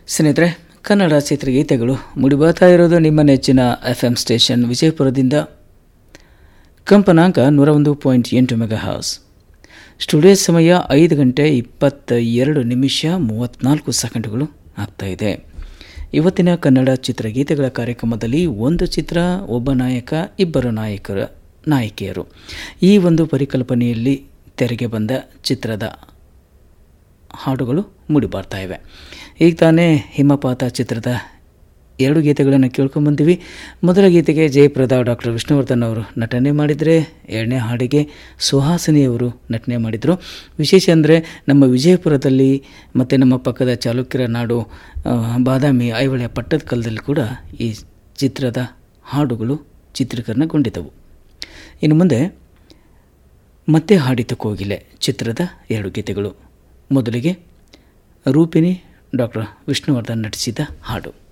ಸ್ನೇಹಿತರೆ ಕನ್ನಡ ಚಿತ್ರಗೀತೆಗಳು ಮುಡಿಬಾತಾ ಇರೋದು ನಿಮ್ಮ ನೆಚ್ಚಿನ ಎಫ್ ಎಂ ಸ್ಟೇಷನ್ ವಿಜಯಪುರದಿಂದ ಕಂಪನಾಂಕ ನೂರ ಒಂದು ಪಾಯಿಂಟ್ ಎಂಟು ಮೆಗಾ ಹೌಸ್ ಸ್ಟುಡಿಯೋ ಸಮಯ ಐದು ಗಂಟೆ ಇಪ್ಪತ್ತ ಎರಡು ನಿಮಿಷ ಮೂವತ್ತ್ನಾಲ್ಕು ಸೆಕೆಂಡುಗಳು ಆಗ್ತಾ ಇದೆ ಇವತ್ತಿನ ಕನ್ನಡ ಚಿತ್ರಗೀತೆಗಳ ಕಾರ್ಯಕ್ರಮದಲ್ಲಿ ಒಂದು ಚಿತ್ರ ಒಬ್ಬ ನಾಯಕ ಇಬ್ಬರು ನಾಯಕರ ನಾಯಕಿಯರು ಈ ಒಂದು ಪರಿಕಲ್ಪನೆಯಲ್ಲಿ ತೆರೆಗೆ ಬಂದ ಚಿತ್ರದ ಹಾಡುಗಳು ಮೂಡಿಬರ್ತಾ ಇವೆ ಈಗ ತಾನೇ ಹಿಮಪಾತ ಚಿತ್ರದ ಎರಡು ಗೀತೆಗಳನ್ನು ಕೇಳ್ಕೊಂಬಂದಿವಿ ಮೊದಲ ಗೀತೆಗೆ ಜಯಪ್ರದಾ ಡಾಕ್ಟರ್ ವಿಷ್ಣುವರ್ಧನ್ ಅವರು ನಟನೆ ಮಾಡಿದರೆ ಎರಡನೇ ಹಾಡಿಗೆ ಸುಹಾಸಿನಿಯವರು ನಟನೆ ಮಾಡಿದರು ವಿಶೇಷ ಅಂದರೆ ನಮ್ಮ ವಿಜಯಪುರದಲ್ಲಿ ಮತ್ತು ನಮ್ಮ ಪಕ್ಕದ ಚಾಲುಕ್ಯರ ನಾಡು ಆ, ಬಾದಾಮಿ ಐಹೊಳೆ ಪಟ್ಟದಕಲ್ಲದಲ್ಲಿ ಕೂಡ ಈ ಚಿತ್ರದ ಹಾಡುಗಳು ಚಿತ್ರೀಕರಣಗೊಂಡಿದ್ದವು ಇನ್ನು ಮುಂದೆ ಮತ್ತೆ ಹಾಡಿತು ಕೋಗಿಲೆ ಚಿತ್ರದ ಎರಡು ಗೀತೆಗಳು ಮೊದಲಿಗೆ ರೂಪಿಣಿ ಡಾಕ್ಟರ್ ವಿಷ್ಣುವರ್ಧನ್ ನಟಿಸಿದ ಹಾಡು